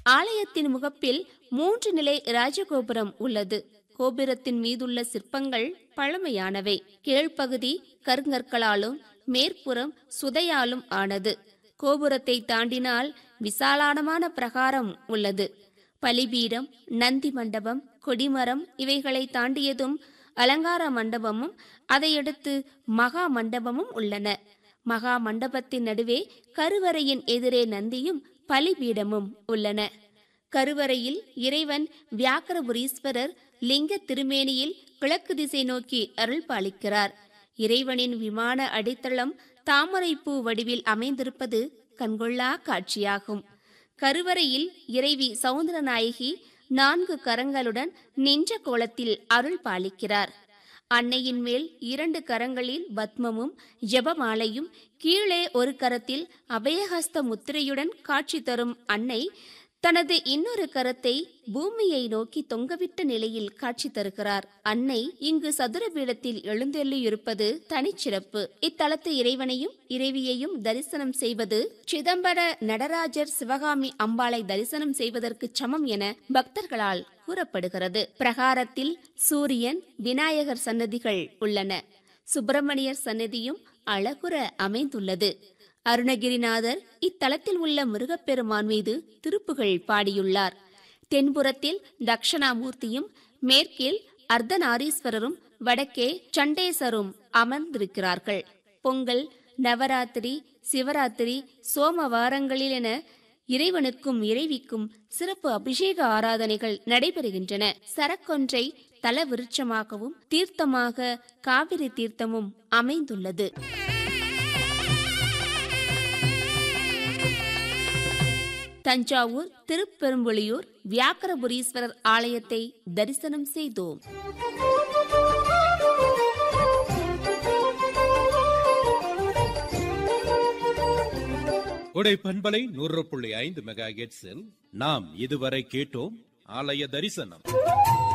ஆலயத்தின் முகப்பில் மூன்று நிலை ராஜகோபுரம் உள்ளது கோபுரத்தின் மீதுள்ள சிற்பங்கள் பழமையானவை கீழ்ப்பகுதி கருங்கற்களாலும் மேற்புறம் சுதையாலும் ஆனது கோபுரத்தை தாண்டினால் விசாலானமான பிரகாரம் உள்ளது பலிபீடம் நந்தி மண்டபம் கொடிமரம் இவைகளை தாண்டியதும் அலங்கார மண்டபமும் அதையடுத்து மகா மண்டபமும் உள்ளன மகா மண்டபத்தின் நடுவே கருவறையின் எதிரே நந்தியும் பலிபீடமும் உள்ளன கருவறையில் இறைவன் வியாக்கரபுரீஸ்வரர் லிங்க திருமேனியில் கிழக்கு திசை நோக்கி அருள் பாலிக்கிறார் இறைவனின் விமான அடித்தளம் தாமரைப்பூ வடிவில் அமைந்திருப்பது கண்கொள்ளா காட்சியாகும் கருவறையில் இறைவி சவுந்தரநாயகி நான்கு கரங்களுடன் நின்ற கோலத்தில் அருள் பாலிக்கிறார் அன்னையின் மேல் இரண்டு கரங்களில் பத்மமும் ஜெபமாலையும் கீழே ஒரு கரத்தில் அபயஹஸ்த முத்திரையுடன் காட்சி தரும் அன்னை தனது இன்னொரு கரத்தை பூமியை நோக்கி தொங்கவிட்ட நிலையில் காட்சி தருகிறார் அன்னை இங்கு சதுர பீடத்தில் எழுந்தெள்ளியிருப்பது தனிச்சிறப்பு இத்தலத்து இறைவனையும் இறைவியையும் தரிசனம் செய்வது சிதம்பர நடராஜர் சிவகாமி அம்பாளை தரிசனம் செய்வதற்கு சமம் என பக்தர்களால் கூறப்படுகிறது பிரகாரத்தில் சூரியன் விநாயகர் சன்னதிகள் உள்ளன சுப்பிரமணியர் சன்னதியும் அழகுற அமைந்துள்ளது அருணகிரிநாதர் இத்தலத்தில் உள்ள முருகப்பெருமான் மீது திருப்புகள் பாடியுள்ளார் தென்புறத்தில் தக்ஷணாமூர்த்தியும் மேற்கில் அர்த்தநாரீஸ்வரரும் வடக்கே சண்டேசரும் அமர்ந்திருக்கிறார்கள் பொங்கல் நவராத்திரி சிவராத்திரி சோமவாரங்களில் என இறைவனுக்கும் இறைவிக்கும் சிறப்பு அபிஷேக ஆராதனைகள் நடைபெறுகின்றன சரக்கொன்றை தல விருட்சமாகவும் தீர்த்தமாக காவிரி தீர்த்தமும் அமைந்துள்ளது தஞ்சாவூர் திருப்பெரும்புலியூர் வியாக்கரபுரீஸ்வரர் ஆலயத்தை தரிசனம் செய்தோம் உடை பண்பலை நூறு புள்ளி ஐந்து மெகா நாம் இதுவரை கேட்டோம் ஆலய தரிசனம்